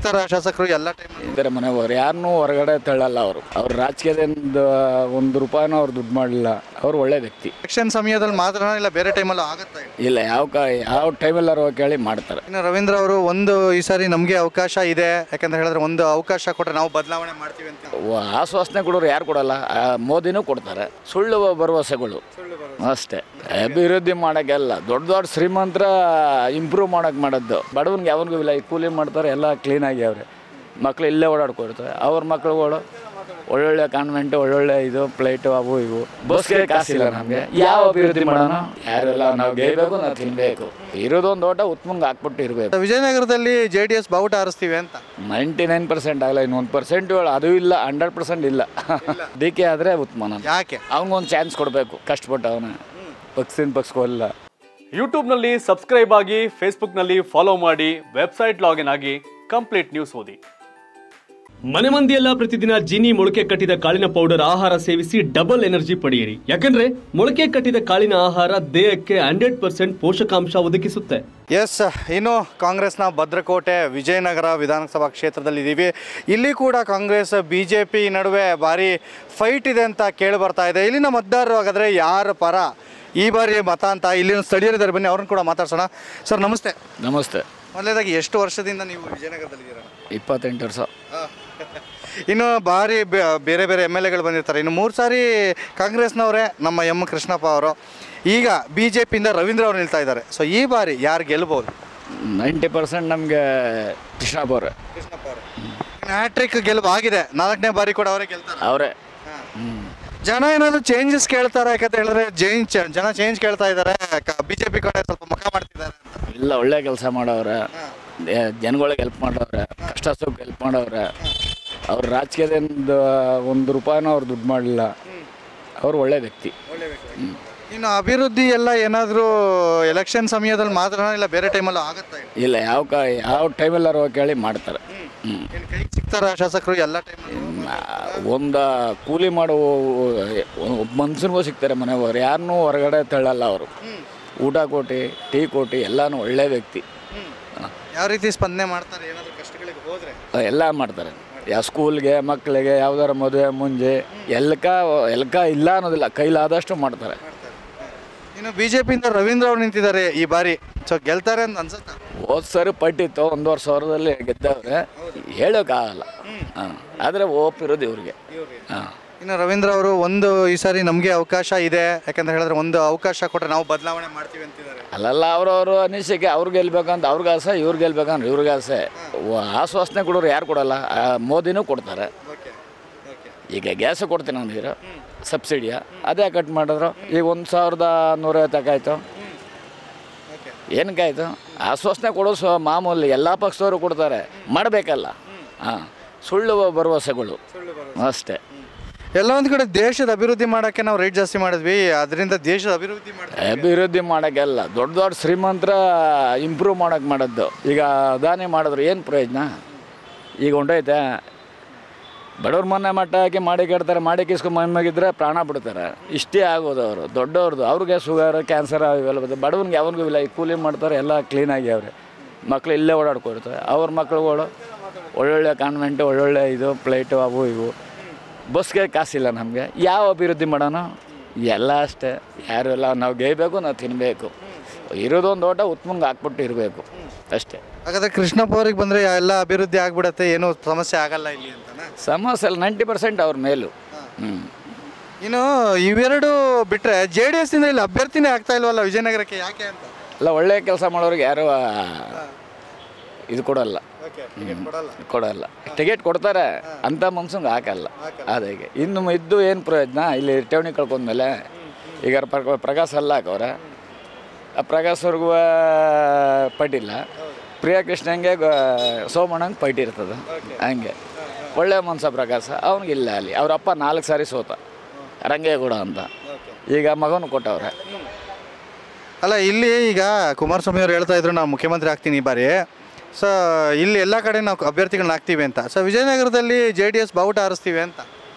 ಸಿಗ್ತಾರ ಶಾಸಕರು ಎಲ್ಲ ಟೈಮ್ ಇದ್ದಾರೆ ಮನೆಯವರು ಯಾರನ್ನೂ ಹೊರಗಡೆ ತಳ್ಳಲ್ಲ ಅವರು ಅವ್ರು ರಾಜಕೀಯದಿಂದ ಒಂದು ರೂಪಾಯಿನೂ ಅವ್ರು ದುಡ್ಡು ಮಾಡಲಿಲ್ಲ ಅವ್ರು ಒಳ್ಳೆ ವ್ಯಕ್ತಿ ಎಲೆಕ್ಷನ್ ಸಮಯದಲ್ಲಿ ಮಾತ್ರ ಇಲ್ಲ ಬೇರೆ ಟೈಮಲ್ಲೂ ಆಗುತ್ತಾ ಇಲ್ಲ? ಇಲ್ಲ ಯಾವ ಕ ಯಾವ ಟೈಮಲ್ಲಾರು ಕೇಳಿ ಮಾಡ್ತಾರೆ ಇನ್ನು ರವೀಂದ್ರ ಅವರು ಒಂದು ಈ ಸಾರಿ ನಮಗೆ ಅವಕಾಶ ಇದೆ ಯಾಕಂತ ಹೇಳಿದ್ರೆ ಒಂದು ಅವಕಾಶ ಕೊಟ್ಟರೆ ನಾವು ಬದಲಾವಣೆ ಮಾಡ್ತೀವಿ ಅಂತ ವ- ಆಶ್ವಾಸನೆ ಕೊಡೋರು ಯಾರು ಕೊಡಲ್ಲ ಆ, ಮೋದಿನೂ ಕೊಡ್ತಾರೆ ಸುಳ್ಳು ಭರವಸೆಗಳು ಅಷ್ಟೇ ಅಭಿವೃದ್ಧಿ ಮಾಡೋಕ್ಕೆಲ್ಲ ದೊಡ್ಡ ದೊಡ್ಡ ಶ್ರೀಮಂತರ ಇಂಪ್ರೂವ್ ಮಾಡೋಕೆ ಮಾಡೋದು ಬಡವನಿಗೆ ಯಾವನಿಗೂ ಇಲ್ಲ ಈ ಕೂಲಿ ಮಾಡ್ತಾರೆ ಎಲ್ಲ ಕ್ಲೀನಾಗಿ ಅವ್ರೆ ಮಕ್ಳು ಇಲ್ಲೇ ಓಡಾಡ್ಕೊಡ್ತಾರೆ ಅವ್ರ ಮಕ್ಳುಗಳು ಒಳ್ಳೊಳ್ಳೆ ಕಾನ್ವೆಂಟ್ ಒಳ್ಳೊಳ್ಳೆ ಇದು ಪ್ಲೇಟು ಅವು ಇವು ಬಸ್ಗೆ ಕಾಸಿಲ್ಲ ನಮಗೆ ಯಾವ ಅಭಿವೃದ್ಧಿ ಮಾಡೋಣ ಯಾರೆಲ್ಲ ನಾವು ಗೆಯ್ಬೇಕು ನಾವು ತಿನ್ಬೇಕು ಇರೋದೊಂದು ಓಟ ಉತ್ಮಂಗೆ ಹಾಕ್ಬಿಟ್ಟು ಇರಬೇಕು ವಿಜಯನಗರದಲ್ಲಿ ಜೆ ಡಿ ಎಸ್ ಬಾವುಟ ಹಾರಿಸ್ತೀವಿ ಅಂತ ನೈಂಟಿ ನೈನ್ ಪರ್ಸೆಂಟ್ ಆಗಲ್ಲ ಇನ್ನೊಂದು ಪರ್ಸೆಂಟ್ ಅದು ಇಲ್ಲ ಹಂಡ್ರೆಡ್ ಪರ್ಸೆಂಟ್ ಇಲ್ಲ ಡಿ ಕೆ ಆದರೆ ಉತ್ತಮ ಯಾಕೆ ಅವ್ನಿಗೊಂದು ಚಾನ್ಸ್ ಕೊಡಬೇಕು ಕಷ್ಟಪಟ್ಟು ಅವನ ಪಕ್ಷಿನ ಪಕ್ಷಕ್ಕೋಲ್ಲ ಯೂಟ್ಯೂಬ್ನಲ್ಲಿ ಸಬ್ಸ್ಕ್ರೈಬ್ ಆಗಿ ಫೇಸ್ಬುಕ್ನಲ್ಲಿ ಫಾಲೋ ಮಾಡಿ ವೆಬ್ಸೈಟ್ ಲಾಗಿನ್ ಆಗಿ ಕಂಪ್ಲೀಟ್ ನ್ಯೂಸ್ ಓದಿ ಮನೆ ಮಂದಿಯೆಲ್ಲ ಪ್ರತಿದಿನ ಜೀನಿ ಮೊಳಕೆ ಕಟ್ಟಿದ ಕಾಳಿನ ಪೌಡರ್ ಆಹಾರ ಸೇವಿಸಿ ಡಬಲ್ ಎನರ್ಜಿ ಪಡೆಯಿರಿ ಯಾಕಂದ್ರೆ ಮೊಳಕೆ ಕಟ್ಟಿದ ಕಾಳಿನ ಆಹಾರ ದೇಹಕ್ಕೆ ಹಂಡ್ರೆಡ್ ಪರ್ಸೆಂಟ್ ಪೋಷಕಾಂಶ ಒದಗಿಸುತ್ತೆ ಎಸ್ ಇನ್ನು ಕಾಂಗ್ರೆಸ್ನ ಭದ್ರಕೋಟೆ ವಿಜಯನಗರ ವಿಧಾನಸಭಾ ಕ್ಷೇತ್ರದಲ್ಲಿ ಇದ್ದೀವಿ ಇಲ್ಲಿ ಕೂಡ ಕಾಂಗ್ರೆಸ್ ಬಿ ಜೆ ಪಿ ನಡುವೆ ಭಾರಿ ಫೈಟ್ ಇದೆ ಅಂತ ಕೇಳಿ ಬರ್ತಾ ಇದೆ ಇಲ್ಲಿನ ಮತದಾರರು ಹಾಗಾದರೆ ಯಾರ ಪರ ಈ ಬಾರಿ ಮತ ಅಂತ ಇಲ್ಲಿನ ಸ್ಥಳೀಯರಿದ್ದಾರೆ ಬನ್ನಿ ಅವ್ರನ್ನ ಕೂಡ ಮಾತಾಡ್ಸೋಣ ಸರ್ ನಮಸ್ತೆ ನಮಸ್ತೆ ಮೊದಲೇದಾಗಿ ಎಷ್ಟು ವರ್ಷದಿಂದ ನೀವು ವಿಜಯನಗರದಲ್ಲಿದ್ದೀರಾ ಇಪ್ಪತ್ತೆಂಟು ವರ್ಷ ಇನ್ನು ಭಾರಿ ಬೆ- ಬೇರೆ ಬೇರೆ ಎಮ್ ಎಲ್ ಎಗಳು ಬಂದಿರ್ತಾರೆ ಇನ್ನು ಮೂರು ಸಾರಿ ಕಾಂಗ್ರೆಸ್ನವರೇ ನಮ್ಮ ಎಂ ಕೃಷ್ಣಪ್ಪ ಅವರು ಈಗ ಬಿ ಜೆ ಪಿಯಿಂದ ರವೀಂದ್ರ ಅವರು ನಿಲ್ತಾ ಇದ್ದಾರೆ ಸೊ ಈ ಬಾರಿ ಯಾರು ಗೆಲ್ಬೋದು ನೈಂಟಿ ಪರ್ಸೆಂಟ್ ನಮಗೆ ಕೃಷ್ಣಪ್ಪ ಅವ್ರೆ ಕೃಷ್ಣಪ್ಪ ಅವರು ಹ್ಯಾಟ್ರಿಕ್ ಗೆಲುವು ಆಗಿದೆ ನಾಲ್ಕನೇ ಬಾರಿ ಕೂಡ ಅವರೇ ಗೆಲ್ತಾರೆ ಅವರೇ ಜನ ಏನಾದ್ರು ಚೇಂಜಸ್ ಕೇಳ್ತಾರೆ ಯಾಕಂತ ಹೇಳಿದ್ರೆ ಚೇಂಜ್ ಜನ ಚೇಂಜ್ ಕೇಳ್ತಾ ಇದ್ದಾರೆ ಬಿಜೆಪಿ ಕಡೆ ಸ್ವಲ್ಪ ಮುಖ ಮಾಡ್ತಿದ್ದಾರೆ ಅಂತ ಇಲ್ಲ ಒಳ್ಳೆ ಕೆಲಸ ಮಾಡವ್ರೆ ಜನಗಳಿಗೆ ಹೆಲ್ಪ್ ಮಾಡವ್ರೆ ಕಷ್ಟ ಸುಖ ಹೆಲ್ಪ್ ಮಾಡವ್ರೆ ಅವ್ರು ರಾಜಕೀಯದಿಂದ ಒಂದು ರೂಪಾಯಿನೂ ಅವ್ರು ದುಡ್ಡು ಮಾಡಲಿಲ್ಲ ಅವ್ರು ಒಳ್ಳೆ ವ್ಯಕ್ತಿ ಇನ್ನು ಅಭಿವೃದ್ಧಿ ಎಲ್ಲ ಏನಾದರೂ ಎಲೆಕ್ಷನ್ ಸಮಯದಲ್ಲಿ ಮಾತ್ರ ಇಲ್ಲ ಬೇರೆ ಟೈಮಲ್ಲೂ ಆಗುತ್ತಾ ಇಲ್ಲ ಇಲ್ಲ ಯಾವ ಕ ಯಾವ ಟೈಮಲ್ಲಾರು ಕೇಳಿ ಮಾಡ್ತಾರೆ ಹ್ಞೂ ಏನು ಕೈಗೆ ಸಿಗ್ತಾರ ಶಾಸಕರು ಎಲ್ಲ ಟೈಮ್ ಒಂದು ಕೂಲಿ ಮಾಡೋ ಒಬ್ಬ ಮನ್ಸನಿಗೂ ಸಿಗ್ತಾರೆ ಮನೆಯವರು ಯಾರನ್ನೂ ಹೊರಗಡೆ ತಳ್ಳಲ್ಲ ಅವರು ಊಟ ಕೊಟ್ಟು ಟೀ ಕೊಟ್ಟು ಎಲ್ಲನೂ ಒಳ್ಳೆ ವ್ಯಕ್ತಿ ಯಾವ ರೀತಿ ಸ್ಪಂದನೆ ಮಾಡ್ತಾರೆ ಏನಾದರೂ ಕಷ್ಟಗಳಿಗೆ ಹೋದ್ರೆ ಎಲ್ಲ ಮಾಡ್ತಾರೆ ಯಾವ ಸ್ಕೂಲ್ಗೆ ಮಕ್ಕಳಿಗೆ ಯಾವ್ದಾರ ಮದುವೆ ಮುಂಜೆ ಎಲ್ಕ ಎಲ್ಕ ಇಲ್ಲ ಅನ್ನೋದಿಲ್ಲ ಕೈಲಾದಷ್ಟು ಮಾಡ್ತಾರೆ ಇನ್ನು ಬಿಜೆಪಿಯಿಂದ ರವೀಂದ್ರ ಅವ್ರು ನಿಂತಿದ್ದಾರೆ ಈ ಬಾರಿ ಸೊ ಗೆಲ್ತಾರೆ ಅಂತ ಅನ್ಸುತ್ತಾ ಹೋದ್ ಸರಿ ಪಟ್ಟಿತ್ತು ಒಂದೂವರೆ ಸಾವಿರದಲ್ಲಿ ಗೆದ್ದವ್ರೆ ಹೇಳೋಕ್ಕಾಗಲ್ಲ ಹಾಂ ಆದರೆ ಓಪ್ ಇರೋದು ಇವ್ರಿಗೆ ಹಾಂ ಇನ್ನು ರವೀಂದ್ರ ಅವರು ಒಂದು ಈ ಸಾರಿ ನಮಗೆ ಅವಕಾಶ ಇದೆ ಯಾಕಂತ ಹೇಳಿದ್ರೆ ಒಂದು ಅವಕಾಶ ಕೊಟ್ಟರೆ ನಾವು ಬದಲಾವಣೆ ಮಾಡ್ತೀವಿ ಅಂತಿದ್ದಾರೆ ಅಲ್ಲಲ್ಲ ಅವ್ರವ್ರ ಅನಿಸಿಕೆ ಅವ್ರು ಗೆಲ್ಬೇಕಂತ ಅವ್ರಿಗೆ ಆಸೆ ಇವ್ರು ಗೆಲ್ಬೇಕಂದ್ರೆ ಇವ್ರಿಗೆ ಆಸೆ ವ- ಆಶ್ವಾಸನೆ ಕೊಡೋರು ಯಾರು ಕೊಡಲ್ಲ ಆ, ಮೋದಿನೂ ಕೊಡ್ತಾರೆ ಓಕೆ ಓಕೆ ಈಗ ಗ್ಯಾಸ್ ಕೊಡ್ತೀನಿ ಅಂದಿದ್ರು ಸಬ್ಸಿಡಿಯ ಅದೇ ಕಟ್ ಮಾಡಿದ್ರು ಈಗ ಒಂದು ಸಾವಿರದ ನೂರೈವತ್ತಕ್ಕಾಯ್ತು ಓಕೆ ಏನಕ್ಕಾಯ್ತು ಆಶ್ವಾಸನೆ ಕೊಡೋ ಸ್ವ ಮಾಮೂಲಿ ಎಲ್ಲ ಪಕ್ಷದವರು ಕೊಡ್ತಾರೆ ಮಾಡಬೇಕಲ್ಲ ಹಾಂ ಸುಳ್ಳು ಭರವಸೆಗಳು ಅಷ್ಟೇ ಎಲ್ಲ ಒಂದು ಕಡೆ ದೇಶದ ಅಭಿವೃದ್ಧಿ ಮಾಡೋಕ್ಕೆ ನಾವು ರೇಟ್ ಜಾಸ್ತಿ ಮಾಡಿದ್ವಿ ಅದರಿಂದ ದೇಶದ ಅಭಿವೃದ್ಧಿ ಮಾಡ್ತೀವಿ ಅಭಿವೃದ್ಧಿ ಮಾಡೋಕ್ಕೆಲ್ಲ ದೊಡ್ಡ ದೊಡ್ಡ ಶ್ರೀಮಂತರ ಇಂಪ್ರೂವ್ ಮಾಡೋಕೆ ಮಾಡೋದು ಈಗ ಅದಾನಿ ಮಾಡಿದ್ರು ಏನು ಪ್ರಯೋಜನ ಈಗ ಹೊಂಟೈತೆ ಬಡವ್ರ ಮೊನ್ನೆ ಮಟ್ಟ ಹಾಕಿ ಮಾಡಿ ಕೆಡ್ತಾರೆ ಮಾಡಿ ಕಿಸ್ಕೊಂಡು ಮಮ್ಮಿಗಿದ್ರೆ ಪ್ರಾಣ ಬಿಡ್ತಾರೆ ಇಷ್ಟೇ ಆಗೋದು ಅವರು ದೊಡ್ಡವ್ರದ್ದು ಅವ್ರಿಗೆ ಶುಗರ್ ಕ್ಯಾನ್ಸರ್ ಇವೆಲ್ಲ ಬರ್ತದೆ ಬಡವನಿಗೆ ಯಾವನಿಗೂ ಇಲ್ಲ ಈ ಕೂಲಿ ಮಾಡ್ತಾರೆ ಎಲ್ಲ ಕ್ಲೀನಾಗಿ ಅವ್ರೆ ಮಕ್ಳು ಇಲ್ಲೇ ಓಡಾಡ್ಕೊಡ್ತಾರೆ ಅವ್ರ ಮಕ್ಳುಗಳು ಒಳ್ಳೊಳ್ಳೆ ಕಾನ್ವೆಂಟ್ ಒಳ್ಳೊಳ್ಳೆ ಇದು ಪ್ಲೇಟು ಅವು ಇವು ಬಸ್ಗೆ ಕಾಸಿಲ್ಲ ನಮಗೆ ಯಾವ ಅಭಿವೃದ್ಧಿ ಮಾಡೋಣ ಎಲ್ಲ ಅಷ್ಟೇ ಯಾರು ಎಲ್ಲ ನಾವು ಗೆಯ್ಬೇಕು ನಾವು ತಿನ್ನಬೇಕು ಇರೋದೊಂದು ಓಟ ಉತ್ಮಂಗೆ ಹಾಕ್ಬಿಟ್ಟು ಇರಬೇಕು ಅಷ್ಟೇ ಹಾಗಾದ್ರೆ ಕೃಷ್ಣಪ್ಪ ಅವ್ರಿಗೆ ಬಂದರೆ ಎಲ್ಲ ಅಭಿವೃದ್ಧಿ ಆಗ್ಬಿಡತ್ತೆ ಏನೂ ಸಮಸ್ಯೆ ಆಗಲ್ಲ ಇಲ್ಲಿ ಅಂತಾನೆ ಸಮಸ್ಯೆ ಅಲ್ಲ ನೈಂಟಿ ಪರ್ಸೆಂಟ್ ಅವ್ರ ಮೇಲು ಹ್ಞೂ ಇನ್ನು ಇವೆರಡು ಬಿಟ್ಟರೆ ಜೆ ಡಿ ಎಸ್ನಿಂದ ಇಲ್ಲಿ ಅಭ್ಯರ್ಥಿನೇ ಆಗ್ತಾ ಇಲ್ವಲ್ಲ ವಿಜಯನಗರಕ್ಕೆ ಯಾಕೆ ಅಂತ ಅಲ್ಲ ಒಳ್ಳೆ ಕೆಲಸ ಮಾಡೋರಿಗೆ ಯಾರು ಆ, ಇದು ಕೊಡಲ್ಲ ಓಕೆ ಟಿಕೆಟ್ ಕೊಡಲ್ಲ ಕೊಡಲ್ಲ ಟಿಕೆಟ್ ಕೊಡ್ತಾರೆ ಅಂತ ಮನ್ಸಂಗೆ ಹಾಕಲ್ಲ ಅದಾಗೆ ಇನ್ನು ಇದ್ದು ಏನು ಪ್ರಯೋಜನ ಇಲ್ಲಿ ಠೇವಣಿ ಕಳ್ಕೊಂಡ್ಮೇಲೆ ಈಗ ಪ್ರ- ಪ್ರಕಾಶ್ ಅಲ್ಲ ಹಾಕವ್ರೆ ಆ ಪ್ರಕಾಶ್ ಅವ್ರಿಗೂ ಪಟ್ಟಿಲ್ಲ ಪ್ರಿಯಾ ಕೃಷ್ಣಂಗೆ ಸೋಮಣ್ಣಂಗೆ ಪೈಟಿ ಇರ್ತದೆ ಹಂಗೆ ಒಳ್ಳೆ ಮನ್ಸ ಪ್ರಕಾಶ ಅವನಿಗಿಲ್ಲ ಅಲ್ಲಿ ಅವ್ರ ಅಪ್ಪ ನಾಲ್ಕು ಸಾರಿ ಸೋತ ರಂಗೇಗೌಡ ಅಂತ ಈಗ ಮಗನು ಕೊಟ್ಟವ್ರೆ ಅಲ್ಲ ಇಲ್ಲಿ ಈಗ ಕುಮಾರಸ್ವಾಮಿ ಅವ್ರು ಹೇಳ್ತಾ ಇದ್ರು ನಾವು ಮುಖ್ಯಮಂತ್ರಿ ಆಗ್ತೀನಿ ಈ ಬಾರಿ ಸೊ ಇಲ್ಲಿ ಎಲ್ಲ ಕಡೆ ನಾವು ಅಭ್ಯರ್ಥಿಗಳನ್ನ ಹಾಕ್ತೀವಿ ಅಂತ ಸೊ ವಿಜಯನಗರದಲ್ಲಿ ಜೆ ಡಿ ಎಸ್ ಬಾವುಟ ಹಾರಿಸ್ತೀವಿ ಅಂತ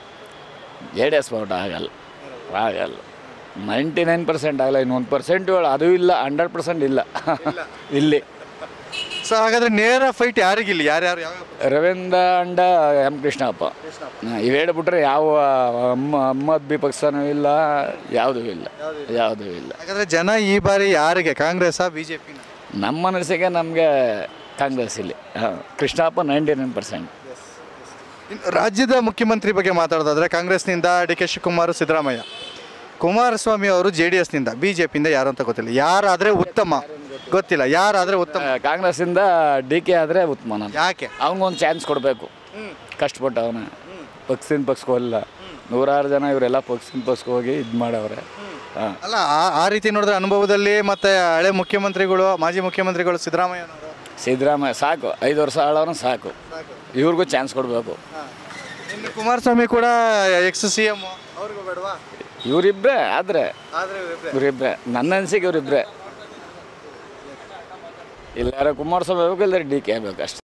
ಜೆ ಡಿ ಎಸ್ ಬಾವುಟ ಆಗಲ್ಲ ಆಗಲ್ಲ ನೈಂಟಿ ನೈನ್ ಪರ್ಸೆಂಟ್ ಆಗಲ್ಲ ಇನ್ನೊಂದು ಪರ್ಸೆಂಟ್ ಅದು ಇಲ್ಲ ಹಂಡ್ರೆಡ್ ಪರ್ಸೆಂಟ್ ಇಲ್ಲ ಇಲ್ಲಿ ಸೊ ಹಾಗಾದ್ರೆ ನೇರ ಫೈಟ್ ಯಾರಿಗಿಲ್ಲ ಯಾರ್ಯಾರು ಯಾವ ರವೀಂದ್ರ ಅಂಡ ಎಂ ಕೃಷ್ಣಪ್ಪ ಹಾ, ಇವ್ ಹೇಳ್ಬಿಟ್ರೆ ಯಾವ ಅಮ್ಮ ಅಮ್ಮದ್ ಬಿ ಪಕ್ಷನೂ ಇಲ್ಲ ಯಾವುದೂ ಇಲ್ಲ ಯಾವುದೂ ಇಲ್ಲ ಹಾಗಾದ್ರೆ ಜನ ಈ ಬಾರಿ ಯಾರಿಗೆ ಕಾಂಗ್ರೆಸ್ ಬಿ ಜೆ ಪಿ ನಮ್ಮ ಮನಸ್ಸಿಗೆ ನಮಗೆ ಕಾಂಗ್ರೆಸ್ ಇಲ್ಲಿ ಹಾಂ ಕೃಷ್ಣಪ್ಪ ನೈಂಟಿ ನೈನ್ ಪರ್ಸೆಂಟ್ ರಾಜ್ಯದ ಮುಖ್ಯಮಂತ್ರಿ ಬಗ್ಗೆ ಮಾತಾಡೋದಾದ್ರೆ ಕಾಂಗ್ರೆಸ್ನಿಂದ ಡಿ ಕೆ ಶಿವಕುಮಾರ್ ಸಿದ್ದರಾಮಯ್ಯ ಕುಮಾರಸ್ವಾಮಿ ಅವರು ಜೆ ಡಿ ಎಸ್ನಿಂದ ಬಿ ಜೆ ಪಿಯಿಂದ ಯಾರು ಅಂತ ಗೊತ್ತಿಲ್ಲ ಯಾರಾದ್ರೆ ಉತ್ತಮ ಗೊತ್ತಿಲ್ಲ ಯಾರಾದ್ರೆ ಉತ್ತಮ ಕಾಂಗ್ರೆಸ್ಸಿಂದ ಡಿ ಕೆ ಆದರೆ ಉತ್ತಮ ನಾನು ಯಾಕೆ ಅವನಿಗೊಂದು ಚಾನ್ಸ್ ಕೊಡಬೇಕು ಕಷ್ಟಪಟ್ಟು ಅವನ ಪಕ್ಷದಿಂದ ಪಕ್ಷಕ್ಕೆ ಹೋಗಲ್ಲ ನೂರಾರು ಜನ ಇವರೆಲ್ಲ ಪಕ್ಷದಿಂದ ಪಕ್ಷಕ್ಕೆ ಹೋಗಿ ಇದು ಮಾಡವ್ರೆ ಹಾಂ ಅಲ್ಲ ಆ- ಆ ರೀತಿ ನೋಡಿದ್ರೆ ಅನುಭವದಲ್ಲಿ ಮತ್ತೆ ಹಳೆ ಮುಖ್ಯಮಂತ್ರಿಗಳು ಮಾಜಿ ಮುಖ್ಯಮಂತ್ರಿಗಳು ಸಿದ್ದರಾಮಯ್ಯನವರು ಸಿದ್ದರಾಮಯ್ಯ ಸಾಕು ಐದು ವರ್ಷ ಆಳವ್ರನ್ನ ಸಾಕು ಇವ್ರಿಗೂ ಚಾನ್ಸ್ ಕೊಡಬೇಕು ಇನ್ನು ಕುಮಾರಸ್ವಾಮಿ ಕೂಡ ಎಕ್ಸ್ ಸಿ ಎಮ್ ಅವ್ರಿಗೂ ಬೇಡವಾ ಇವರಿಬ್ಬರೇ ಆದರೆ ಆದ್ರೆ ಇವರಿಬ್ಬರೇ ನನ್ನ ಅನಿಸಿಕೆ ಇವರಿಬ್ಬರೇ ಇಲ್ಲಾರ ಕುಮಾರಸ್ವಾಮಿ ಬೇಕು ಇಲ್ಲಾರ ಡಿ ಕೆ ಬೇಕು ಅಷ್ಟೇ